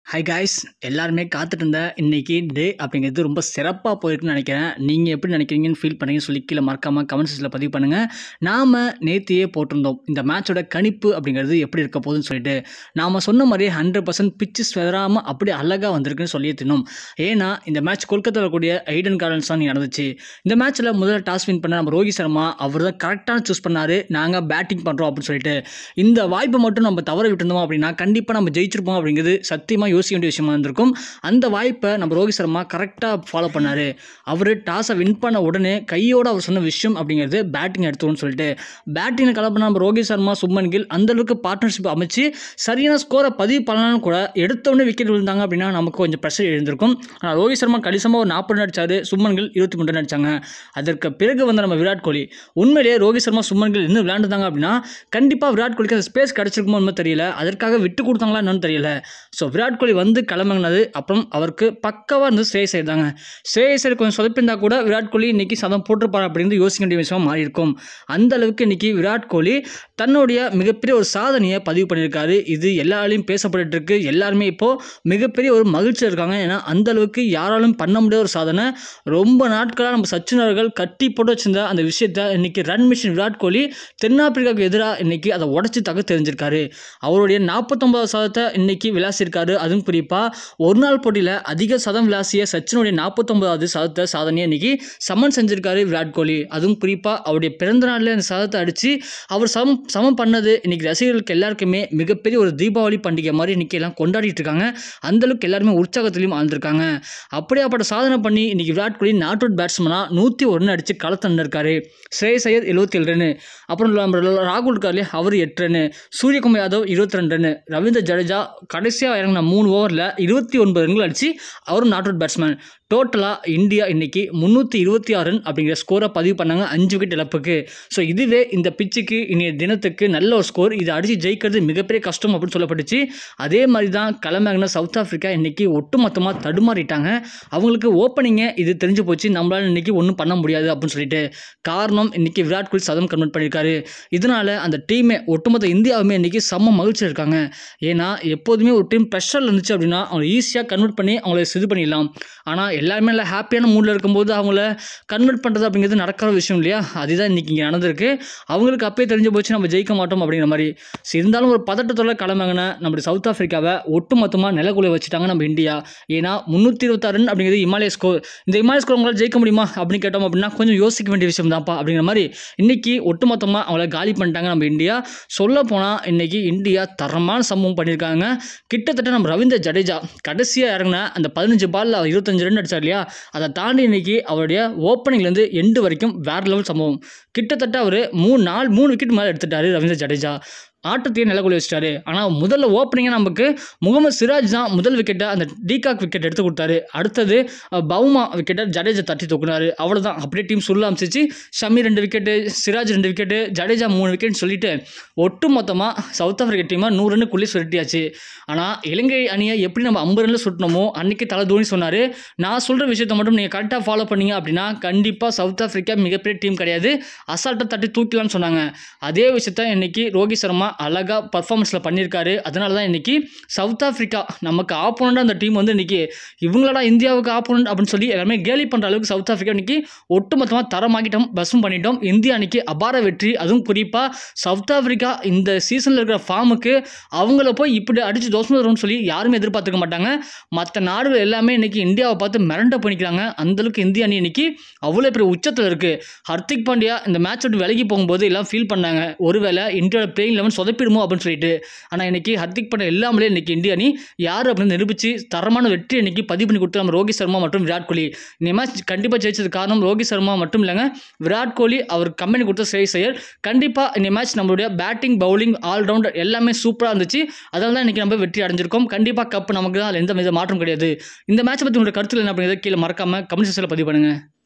hi guys எல்லாருமே காத்துட்டு இருந்த இன்னைக்கு டே அப்படிங்கிறது ரொம்ப சிறப்பாக போயிருக்குன்னு நினைக்கிறேன் நீங்கள் எப்படி நினைக்கிறீங்கன்னு ஃபீல் பண்ணீங்கன்னு சொல்லி கீழே மறக்காமல் கமெண்ட் செக்ஷனில் பதிவு பண்ணுங்கள் நாம் நேத்தியே போட்டிருந்தோம் இந்த மேட்சோட கணிப்பு அப்படிங்கிறது எப்படி இருக்க போகுதுன்னு சொல்லிட்டு நாம் சொன்ன மாதிரியே ஹண்ட்ரட் பர்சன்ட் பிச்சஸ் வெதறாமல் அப்படியே அழகாக வந்திருக்குன்னு சொல்லியே தின்னோம் ஏன்னா இந்த மேட்ச் கொல்கத்தாவில் கூடிய ஐடன் கார்டன்ஸ் தான் நடந்துச்சு இந்த மேட்ச்சில் முதல்ல டாஸ் வின் பண்ண நம்ம ரோஹித் சர்மா அவர் தான் கரெக்டான சூஸ் பண்ணார் நாங்கள் பேட்டிங் பண்ணுறோம் அப்படின்னு சொல்லிட்டு இந்த வாய்ப்பை மட்டும் நம்ம தவற விட்டுருந்தோம் அப்படின்னா கண்டிப்பாக நம்ம ஜெயிச்சிருப்போம் அப்படிங்கிறது சத்தியமாக யோசிக்க வேண்டிய விஷயமா இருந்திருக்கும் அந்த வாய்ப்பை நம்ம ரோஹித் சர்மா கரெக்டாக ஃபாலோ பண்ணார் அவர் டாஸை வின் பண்ண உடனே கையோட அவர் சொன்ன விஷயம் அப்படிங்கிறது பேட்டிங் எடுத்துக்கணும்னு சொல்லிட்டு பேட்டிங் கலப்பின நம்ம ரோஹித் சர்மா சுப்மன் கில் அந்த அளவுக்கு பார்ட்னர்ஷிப் அமைச்சு சரியான ஸ்கோரை பதிவு பண்ணலாம்னு கூட எடுத்தோடனே விக்கெட் விழுந்தாங்க அப்படின்னா நமக்கு கொஞ்சம் ப்ரெஷர் எழுந்திருக்கும் ஆனால் ரோஹித் சர்மா கணிசமாக ஒரு நாற்பது ரன் அடிச்சாரு சுப்மன் கில் இருபத்தி மூணு ரன் அடிச்சாங்க அதற்கு பிறகு வந்த நம்ம விராட் கோலி உண்மையிலேயே ரோஹித் சர்மா சுப்மன் கில் இன்னும் விளையாண்டுதாங்க அப்படின்னா கண்டிப்பாக விராட் கோலிக்கு அந்த ஸ்பேஸ் கிடச்சிருக்குமோ என்னமோ தெரியல அதற்காக விட்டு கொடுத்தாங்களா என்னன்னு தெரியல ஸோ விராட் கோலி வந்து கிளம்புனது அப்புறம் அவருக்கு பக்கவாக இருந்து ஸ்ரேயஸ் இருந்தாங்க ஸ்ரேயஸ் கொஞ்சம் சொதப்பிருந்தா கூட விராட் கோலி இன்னைக்கு சதம் போட்டிருப்பார் அப்படின்னு யோசிக்க வேண்டிய விஷயமா மாறி இருக்கும் அந்த அளவுக்கு இன்னைக்கு விராட் கோலி தன்னுடைய மிகப்பெரிய ஒரு சாதனையை பதிவு பண்ணியிருக்காரு இது எல்லாராலையும் பேசப்பட்டு இருக்கு எல்லாருமே இப்போ மிகப்பெரிய ஒரு மகிழ்ச்சியில் இருக்காங்க ஏன்னா அந்த அளவுக்கு யாராலும் பண்ண முடியாத ஒரு சாதனை ரொம்ப நாட்களாக நம்ம சச்சின் அவர்கள் கட்டி போட்டு வச்சிருந்த அந்த விஷயத்த இன்னைக்கு ரன் மிஷின் விராட் கோலி தென்னாப்பிரிக்காவுக்கு எதிராக இன்னைக்கு அதை உடச்சி தக தெரிஞ்சிருக்காரு அவருடைய நாற்பத்தொம்பது சதத்தை இன்னைக்கு விளாசியிருக்காரு அதுவும் குறிப்பாக ஒரு நாள் போட்டியில் அதிக சதம் விளாசிய சச்சினுடைய நாற்பத்தொம்பதாவது சதத்தை சாதனையை இன்னைக்கு சமன் செஞ்சிருக்காரு விராட் கோலி அதுவும் குறிப்பாக அவருடைய பிறந்த நாளில் அந்த சதத்தை அடித்து அவர் சமம் சமம் பண்ணது இன்னைக்கு ரசிகர்களுக்கு எல்லாருக்குமே மிகப்பெரிய ஒரு தீபாவளி பண்டிகை மாதிரி இன்னைக்கு எல்லாம் கொண்டாடிட்டு இருக்காங்க அந்த அளவுக்கு எல்லாருமே உற்சாகத்திலையும் ஆழ்ந்திருக்காங்க அப்படியாப்பட்ட சாதனை பண்ணி இன்னைக்கு விராட் கோலி நாட் அவுட் பேட்ஸ்மனாக நூற்றி ஒன்று அடித்து களத்தண்டு இருக்காரு ஸ்ரேயஸ் ஐயர் எழுபத்தி ஏழு ரன்னு அப்புறம் நம்ம ராகுல் இருக்கார் இல்லையா அவர் எட்டு ரன்னு சூரியகுமார் யாதவ் இருபத்தி ரெண்டு ரன்னு ரவீந்திர ஜடேஜா கடைசியாக இறங்கின மூணு ஓவரில் இருபத்தி ஒன்பது ரன்கள் அடித்து அவரும் நாட் அவுட் பேட்ஸ்மேன் டோட்டலாக இந்தியா இன்னைக்கு முந்நூற்றி இருபத்தி ஆறு ரன் அப்படிங்கிற ஸ்கோரை பதிவு பண்ணாங்க அஞ்சு விக்கெட் இழப்புக்கு ஸோ இதுவே இந்த பிச்சுக்கு இன்றைய தினத்துக்கு நல்ல ஒரு ஸ்கோர் இதை அடித்து ஜெயிக்கிறது மிகப்பெரிய கஷ்டம் அப்படின்னு சொல்லப்பட்டுச்சு அதே மாதிரி தான் களமிறங்கின சவுத் ஆஃப்ரிக்கா இன்னைக்கு ஒட்டுமொத்தமாக தடுமாறிட்டாங்க அவங்களுக்கு ஓப்பனிங்கே இது தெரிஞ்சு போச்சு நம்மளால் இன்னைக்கு ஒன்றும் பண்ண முடியாது அப்படின்னு சொல்லிட்டு காரணம் இன்னைக்கு விராட் கோலி சதம் கன்வெர்ட் பண்ணியிருக்காரு இதனால அந்த டீமே ஒட்டுமொத்த இந்தியாவுமே இன்னைக்கு செம்ம மகிழ்ச்சியில் இருக்காங்க ஏன்னா எப்போதுமே ஒரு டீம் ப்ரெஷரில் இருந்துச்சு அப்படின்னா அவங்க ஈஸியாக கன்வெர்ட் பண்ணி அவங்கள இது பண்ணிடலாம் ஆனால் எல்லாருமே இல்லை ஹாப்பியான மூடில் இருக்கும்போது அவங்கள கன்வெர்ட் பண்ணுறது அப்படிங்கிறது நடக்கிற விஷயம் இல்லையா அதுதான் இன்றைக்கி இங்கே நடந்திருக்கு அவங்களுக்கு அப்பயே தெரிஞ்சு போச்சு நம்ம ஜெயிக்க மாட்டோம் அப்படிங்கிற மாதிரி So, இருந்தாலும் ஒரு பதட்டத்தோட கிளம்புங்கின நம்ம சவுத் ஆஃப்ரிக்காவை ஒட்டுமொத்தமாக நிலக்குள்ள வச்சுட்டாங்க நம்ம இந்தியா ஏன்னா முந்நூற்றி இருபத்தாறு ரன் அப்படிங்கிறது இமாலய ஸ்கோர் இந்த இமாலய ஸ்கோர் உங்களால் ஜெயிக்க முடியுமா அப்படின்னு கேட்டோம் அப்படின்னா கொஞ்சம் யோசிக்க வேண்டிய விஷயம் தான்ப்பா அப்படிங்கிற மாதிரி இன்னைக்கு ஒட்டுமொத்தமாக அவங்கள காலி பண்ணிட்டாங்க நம்ம இந்தியா சொல்ல போனால் இன்னைக்கு இந்தியா தரமான சம்பவம் பண்ணியிருக்காங்க கிட்டத்தட்ட நம்ம ரவீந்திர ஜடேஜா கடைசியாக இறங்கின அந்த பதினஞ்சு பாலில் இருபத்தஞ்சு ரன் அடிச்சார் இல்லையா அதை தாண்டி இன்னைக்கு அவருடைய ஓப்பனிங்லேருந்து எண்டு வரைக்கும் வேற லெவல் சம்பவம் கிட்டத்தட்ட அவர் மூணு நாலு மூணு விக்கெட் மேலே எடுத்துட்டாரு ரவீந்திர ஜடேஜா ஆட்டத்தையே நிலக்குள்ள வச்சிட்டாரு ஆனால் முதல்ல ஓப்பனிங்காக நமக்கு முகமது சிராஜ் தான் முதல் விக்கெட்டை அந்த டீகாக் விக்கெட் எடுத்து கொடுத்தாரு அடுத்தது அஹ், பவுமா விக்கெட்டை ஜடேஜா தட்டி தூக்குனாரு அவ்வளோதான் அப்படியே டீம் சொல்ல அமைச்சிச்சு ஷமி ரெண்டு விக்கெட்டு சிராஜ் ரெண்டு விக்கெட்டு ஜடேஜா மூணு விக்கெட்னு சொல்லிட்டு ஒட்டு மொத்தமாக சவுத் ஆஃப்ரிக்கா டீமாக நூறு ரன்னுக்குள்ளே சுருட்டியாச்சு ஆனால் இலங்கை அணியை எப்படி நம்ம ஐம்பது ரன்னில் சுட்டணுமோ அன்னைக்கு தலை தோனி சொன்னார் நான் சொல்கிற விஷயத்தை மட்டும் நீங்கள் கரெக்டாக ஃபாலோ பண்ணீங்க அப்படின்னா கண்டிப்பாக சவுத் ஆஃப்ரிக்கா மிகப்பெரிய டீம் கிடையாது அசால்ட்டாக தட்டி தூக்கலாம்னு சொன்னாங்க அதே விஷயத்த இன்னைக்கு ரோஹித் சர்மா அழகாக பர்ஃபார்மன்ஸில் பண்ணியிருக்காரு அதனால தான் இன்னைக்கு சவுத் ஆஃப்ரிக்கா நமக்கு ஆப்போனண்ட் அந்த டீம் வந்து இன்னைக்கு இவங்களடா இந்தியாவுக்கு ஆப்போனண்ட் அப்படின்னு சொல்லி எல்லாமே கேலி பண்ணுற அளவுக்கு சவுத் ஆஃப்ரிக்கா இன்னைக்கு ஒட்டுமொத்தமாக தரமாக்கிட்டோம் பஸ்ஸும் பண்ணிட்டோம் இந்தியா அன்னைக்கு அபார வெற்றி அதுவும் குறிப்பாக சவுத் ஆஃப்ரிக்கா இந்த சீசனில் இருக்கிற ஃபார்முக்கு அவங்கள போய் இப்படி அடித்து தோசை வரும்னு சொல்லி யாருமே எதிர்பார்த்துக்க மாட்டாங்க மற்ற நாடுகள் எல்லாமே இன்னைக்கு இந்தியாவை பார்த்து மிரண்ட பண்ணிக்கிறாங்க அந்தளவுக்கு இந்திய அணி இன்னைக்கு அவ்வளோ பெரிய உச்சத்தில் இருக்குது ஹர்திக் பாண்டியா இந்த மேட்ச் விட்டு விலகி போகும்போது எல்லாம் ஃபீல் பண்ணாங்க ஒருவேளை இந்தியாவோட பிளேயிங் லெவன் சொதப்பிடுமோ அப்படின்னு சொல்லிட்டு ஆனால் இன்னைக்கு ஹர்திக் பாண்டியா எல்லாமே இன்னைக்கு இந்திய அணி யார் அப்படின்னு நிரூபித்து தரமான வெற்றி இன்னைக்கு பதிவு பண்ணி கொடுத்து நம்ம ரோஹித் சர்மா மற்றும் விராட் கோலி இந்த மேட்ச் கண்டிப்பாக ஜெயிச்சது காரணம் ரோஹித் சர்மா மட்டும் இல்லைங்க விராட் கோலி அவர் கம்பெனி கொடுத்த ஸ்ரேயஸ் ஐயர் கண்டிப்பாக இந்த மேட்ச் நம்மளுடைய பேட்டிங் பவுலிங் ஆல்ரவுண்டர் எல்லாமே சூப்பராக இருந்துச்சு அதனால தான் இன்றைக்கி நம்ம வெற்றி அடைஞ்சிருக்கோம் கண்டிப்பாக கப் நமக்கு தான் அதில் எந்த வித மாற்றம் கிடையாது இந்த மேட்சை பற்றி உங்களோட கருத்தில் என்ன அப்படிங்கிறத கீழே மறக்காமல் கமெண்ட் செக்ஷனில் பதிவு பண்ணுங்கள்